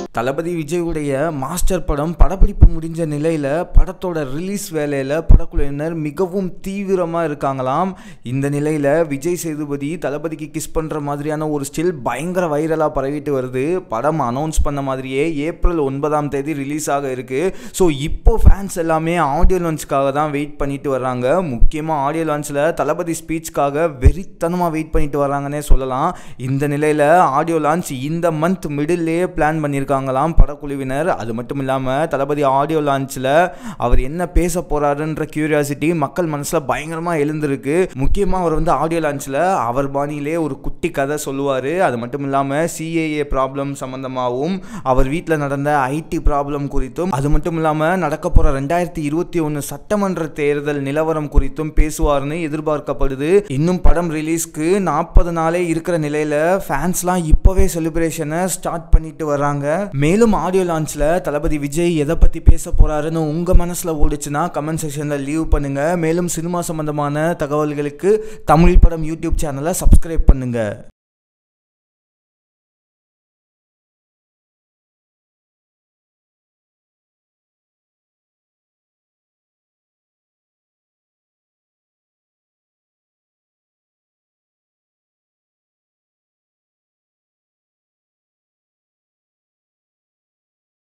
தளபதி விஜயுடைய மாஸ்டர் படம் படப்பிடிப்பு முடிஞ்ச நிலையில் படத்தோட ரிலீஸ் வேலையில் படக்குழுவினர் மிகவும் தீவிரமாக இருக்காங்களாம் இந்த நிலையில் விஜய் சேதுபதி தளபதிக்கு கிஸ் பண்ணுற மாதிரியான ஒரு ஸ்டில் பயங்கர வைரலாக பரவிட்டு வருது படம் அனௌன்ஸ் பண்ண மாதிரியே ஏப்ரல் ஒன்பதாம் தேதி ரிலீஸ் ஆக இருக்கு ஸோ இப்போ ஃபேன்ஸ் எல்லாமே ஆடியோ லான்ச்சுக்காக தான் வெயிட் பண்ணிட்டு வர்றாங்க முக்கியமாக ஆடியோ லான்ச்சில் தளபதி ஸ்பீச்சுக்காக வெறித்தனமாக வெயிட் பண்ணிட்டு வர்றாங்கன்னே சொல்லலாம் இந்த நிலையில் ஆடியோ லான்ச் இந்த மந்த் மிடில்லே பிளான் பண்ணியிருக்காங்களாம் படக்குழுவினர் அது மட்டும் இல்லாமல் தளபதி ஆடியோ லான்ச்சில் அவர் என்ன பேச போகிறாருன்ற கியூரியாசிட்டி மக்கள் மனசில் பயங்கரமாக எழுந்திருக்கு முக்கியமாக அவர் வந்து ஆடியோ லான்ச்சில் அவர் பாணியிலே ஒரு குட்டி கதை சொல்லுவார் அது மட்டும் இல்லாமல் சிஏஏ ப்ராப்ளம் சம்மந்தமாகவும் அவர் வீட்டில் நடந்த ஐடி ப்ராப்ளம் குறித்தும் அது மட்டும் இல்லாமல் நடக்க போகிற ரெண்டாயிரத்தி இருபத்தி ஒன்று சட்டமன்ற தேர்தல் நிலவரம் குறித்தும் பேசுவார்னு எதிர்பார்க்கப்படுது இன்னும் படம் ரிலீஸ்க்கு நாற்பது நாளே இருக்கிற நிலையில் ஃபேன்ஸ்லாம் இப்போவே செலிப்ரேஷனை ஸ்டார்ட் பண்ணிட்டு வர்றாங்க மேலும் ஆடியோ லான்ச்சில் தளபதி விஜய் எதை பற்றி பேச போகிறாருன்னு உங்கள் மனசில் ஓடிச்சுன்னா கமெண்ட் செக்ஷனில் லீவ் பண்ணுங்கள் மேலும் சினிமா சம்பந்தமான தகவல்களுக்கு தமிழ் படம் யூடியூப் சேனலை சப்ஸ்கிரைப் பண்ணுங்கள்